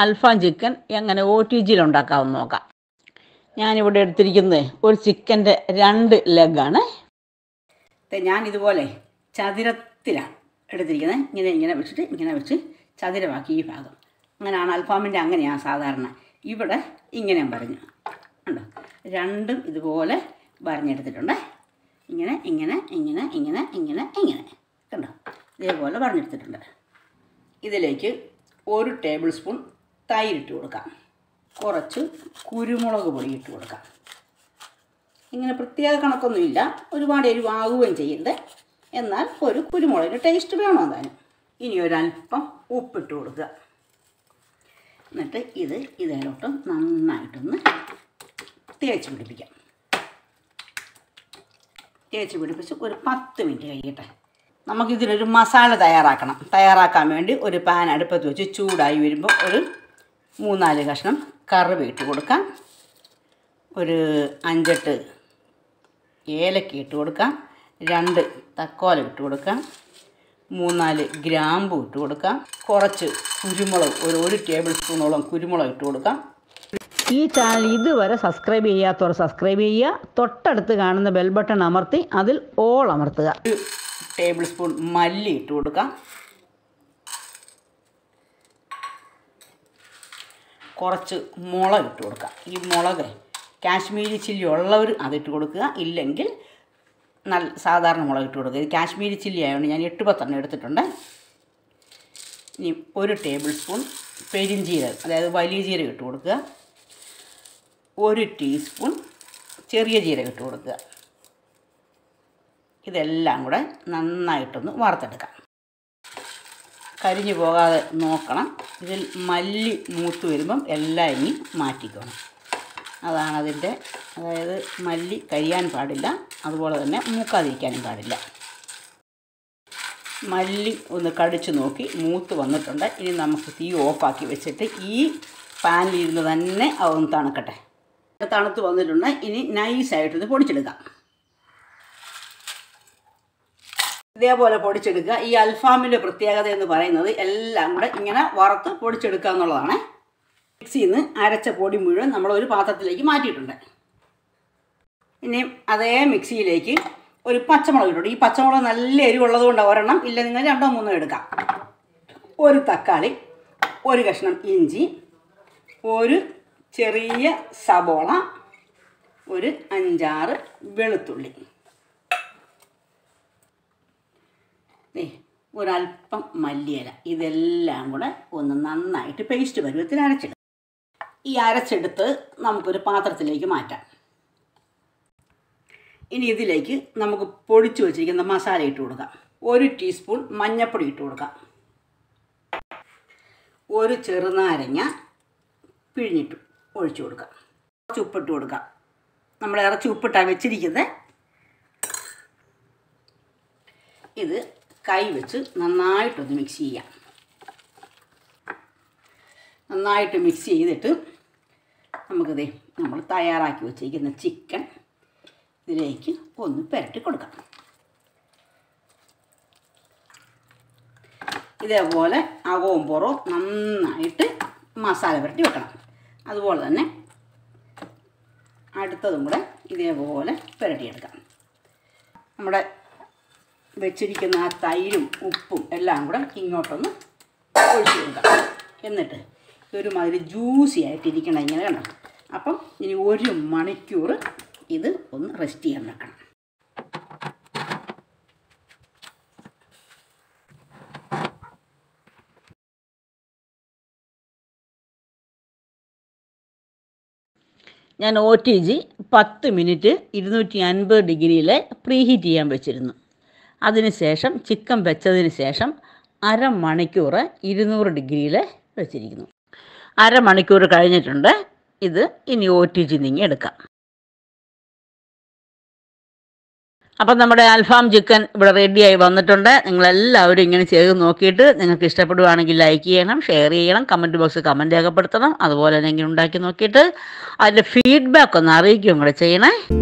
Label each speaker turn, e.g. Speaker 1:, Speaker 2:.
Speaker 1: അൽഫാം chicken എങ്ങനെ O T ജിയിൽ ഉണ്ടാക്കാമെന്ന് നോക്കാം ഞാനിവിടെ എടുത്തിരിക്കുന്നത് ഒരു ചിക്കൻ്റെ രണ്ട് ലെഗാണ് ഞാൻ ഇതുപോലെ ചതുരത്തിലാണ് എടുത്തിരിക്കുന്നത് ഇങ്ങനെ ഇങ്ങനെ വെച്ചിട്ട് ഇങ്ങനെ വെച്ച് ചതുരമാക്കി ഈ ഭാഗം അങ്ങനെയാണ് അൽഫാമിൻ്റെ അങ്ങനെയാണ് സാധാരണ ഇവിടെ ഇങ്ങനെ പറഞ്ഞു ഉണ്ടോ രണ്ടും ഇതുപോലെ വരഞ്ഞെടുത്തിട്ടുണ്ട് ഇങ്ങനെ ഇങ്ങനെ ഇങ്ങനെ ഇങ്ങനെ ഇങ്ങനെ ഇങ്ങനെ കണ്ടോ ഇതേപോലെ വരഞ്ഞെടുത്തിട്ടുണ്ട് ഇതിലേക്ക് ഒരു ടേബിൾ സ്പൂൺ തൈരിട്ട് കൊടുക്കാം കുറച്ച് കുരുമുളക് പൊടി ഇട്ട് കൊടുക്കാം ഇങ്ങനെ പ്രത്യേക കണക്കൊന്നുമില്ല ഒരുപാട് എരിവാകുകയും ചെയ്യരുത് എന്നാൽ ഒരു കുരുമുളകിന് ടേസ്റ്റ് വേണം എന്തായാലും ഇനി ഒരല്പം ഉപ്പിട്ട് കൊടുക്കുക എന്നിട്ട് ഇത് ഇതിലോട്ട് നന്നായിട്ടൊന്ന് തേച്ച് പിടിപ്പിക്കാം തേച്ച് പിടിപ്പിച്ച് ഒരു പത്ത് മിനിറ്റ് കഴിയട്ടെ നമുക്കിതിനൊരു മസാല തയ്യാറാക്കണം തയ്യാറാക്കാൻ വേണ്ടി ഒരു പാൻ അടുപ്പത്ത് വെച്ച് ചൂടായി വരുമ്പോൾ ഒരു മൂന്നാല് കഷ്ണം കറിവ് ഇട്ട് കൊടുക്കാം ഒരു അഞ്ചെട്ട് ഏലക്ക ഇട്ട് കൊടുക്കാം രണ്ട് തക്കോല ഇട്ട് കൊടുക്കാം മൂന്നാല് ഗ്രാമ്പു ഇട്ട് കൊടുക്കാം കുറച്ച് കുരുമുളക് ഒരു ഒരു ടേബിൾ സ്പൂണോളം കുരുമുളക് ഇട്ട് കൊടുക്കാം ഈ ചാനൽ ഇതുവരെ സബ്സ്ക്രൈബ് ചെയ്യാത്തവർ സബ്സ്ക്രൈബ് ചെയ്യുക തൊട്ടടുത്ത് കാണുന്ന ബെൽ ബട്ടൺ അമർത്തി അതിൽ ഓൾ അമർത്തുക ഒരു ടേബിൾ സ്പൂൺ മല്ലി ഇട്ട് കൊടുക്കാം കുറച്ച് മുളക് ഇട്ട് കൊടുക്കാം ഈ മുളക് കാശ്മീരി ചില്ലി ഉള്ളവർ അതിട്ട് കൊടുക്കുക ഇല്ലെങ്കിൽ നല്ല സാധാരണ മുളക് ഇട്ട് കൊടുക്കുക ഇത് കാശ്മീരി ചില്ലി ആയതുകൊണ്ട് ഞാൻ എട്ട് പത്തെണ്ണം എടുത്തിട്ടുണ്ട് ഇനി ഒരു ടേബിൾ സ്പൂൺ പെരിഞ്ചീരകം അതായത് വലിയ ജീരകം ഇട്ട് കൊടുക്കുക ഒരു ടീസ്പൂൺ ചെറിയ ജീരകം ഇട്ട് കൊടുക്കുക ഇതെല്ലാം കൂടെ നന്നായിട്ടൊന്ന് വറുത്തെടുക്കാം കരിഞ്ഞു പോകാതെ നോക്കണം ഇതിൽ മല്ലി മൂത്ത് വരുമ്പം എല്ലാം ഇനി മാറ്റിക്കണം അതാണ് അതിൻ്റെ അതായത് മല്ലി കരിയാൻ പാടില്ല അതുപോലെ തന്നെ മൂക്കാതിരിക്കാനും പാടില്ല മല്ലി ഒന്ന് കടിച്ച് നോക്കി മൂത്ത് വന്നിട്ടുണ്ട് ഇനി നമുക്ക് തീ ഓഫാക്കി വെച്ചിട്ട് ഈ പാനിലിരുന്ന് തന്നെ അതൊന്ന് തണുക്കട്ടെ തണുത്ത് വന്നിട്ടുണ്ട് ഇനി നൈസായിട്ട് ഇത് പൊടിച്ചെടുക്കാം ഇതേപോലെ പൊടിച്ചെടുക്കുക ഈ അൽഫാമിൻ്റെ പ്രത്യേകത എന്ന് പറയുന്നത് എല്ലാം കൂടെ ഇങ്ങനെ വറുത്ത് പൊടിച്ചെടുക്കുക എന്നുള്ളതാണ് മിക്സിയിൽ നിന്ന് അരച്ച പൊടി മുഴുവൻ നമ്മൾ ഒരു പാത്രത്തിലേക്ക് മാറ്റിയിട്ടുണ്ട് ഇനി അതേ മിക്സിയിലേക്ക് ഒരു പച്ചമുളക് ഇട്ടുണ്ട് ഈ പച്ചമുളക് നല്ല എരിവുള്ളത് കൊണ്ട് ഒരെണ്ണം ഇല്ല നിങ്ങൾ രണ്ടോ മൂന്നോ എടുക്കാം ഒരു തക്കാളി ഒരു കഷ്ണം ഇഞ്ചി ഒരു ചെറിയ സബോള ഒരു അഞ്ചാറ് വെളുത്തുള്ളി ദേ ഒരല്പം മല്ലിയില ഇതെല്ലാം കൂടെ ഒന്ന് നന്നായിട്ട് പേസ്റ്റ് പരുവത്തിൽ അരച്ചെടുക്കും ഈ അരച്ചെടുത്ത് നമുക്കൊരു പാത്രത്തിലേക്ക് മാറ്റാം ഇനി ഇതിലേക്ക് നമുക്ക് പൊടിച്ചു വച്ചിരിക്കുന്ന മസാല ഇട്ട് കൊടുക്കാം ഒരു ടീസ്പൂൺ മഞ്ഞൾപ്പൊടി ഇട്ട് കൊടുക്കാം ഒരു ചെറുനാരങ്ങ പിഴിഞ്ഞിട്ട് ഒഴിച്ചു കൊടുക്കാം കുറച്ച് ഉപ്പിട്ട് കൊടുക്കാം നമ്മൾ ഇറച്ചി ഉപ്പിട്ടാണ് വെച്ചിരിക്കുന്നത് ഇത് കൈ വെച്ച് നന്നായിട്ടൊന്ന് മിക്സ് ചെയ്യാം നന്നായിട്ട് മിക്സ് ചെയ്തിട്ട് നമുക്കിത് നമ്മൾ തയ്യാറാക്കി വെച്ചിരിക്കുന്ന ചിക്കൻ ഇതിലേക്ക് ഒന്ന് പുരട്ടി കൊടുക്കാം ഇതേപോലെ അകവും പുറവും നന്നായിട്ട് മസാല പുരട്ടി വെക്കണം അതുപോലെ തന്നെ അടുത്തതും കൂടെ ഇതേപോലെ പുരട്ടിയെടുക്കാം നമ്മുടെ വെച്ചിരിക്കുന്ന ആ തൈരും ഉപ്പും എല്ലാം കൂടെ ഇങ്ങോട്ടൊന്ന് ഒഴിച്ചു കൊടുക്കാം എന്നിട്ട് ഒരുമാതിരി ജ്യൂസി ആയിട്ടിരിക്കണം ഇങ്ങനെ കണ്ടോ അപ്പം ഇനി ഒരു മണിക്കൂർ ഇത് ഒന്ന് റെസ്റ്റ് ചെയ്യാൻ വെക്കണം ഞാൻ ഒ ടി ജി പത്ത് മിനിറ്റ് ഇരുന്നൂറ്റി അൻപത് ഡിഗ്രിയിൽ പ്രീഹീറ്റ് ചെയ്യാൻ വെച്ചിരുന്നു അതിനുശേഷം ചിക്കൻ വെച്ചതിന് ശേഷം അരമണിക്കൂർ ഇരുന്നൂറ് ഡിഗ്രിയിൽ വെച്ചിരിക്കുന്നു അരമണിക്കൂർ കഴിഞ്ഞിട്ടുണ്ട് ഇത് ഇനി ഒ ടി ജി നീങ്ങി എടുക്കാം അപ്പം നമ്മുടെ അൽഫാം ചിക്കൻ ഇവിടെ റെഡിയായി വന്നിട്ടുണ്ട് നിങ്ങളെല്ലാവരും ഇങ്ങനെ ചെയ്ത് നോക്കിയിട്ട് നിങ്ങൾക്ക് ഇഷ്ടപ്പെടുവാണെങ്കിൽ ലൈക്ക് ചെയ്യണം ഷെയർ ചെയ്യണം കമൻറ്റ് ബോക്സിൽ കമൻറ്റ് രേഖപ്പെടുത്തണം അതുപോലെ തന്നെ ഇങ്ങനെ ഉണ്ടാക്കി നോക്കിയിട്ട് അതിൻ്റെ ഫീഡ്ബാക്ക് ഒന്ന് അറിയിക്കുകയും കൂടെ ചെയ്യണേ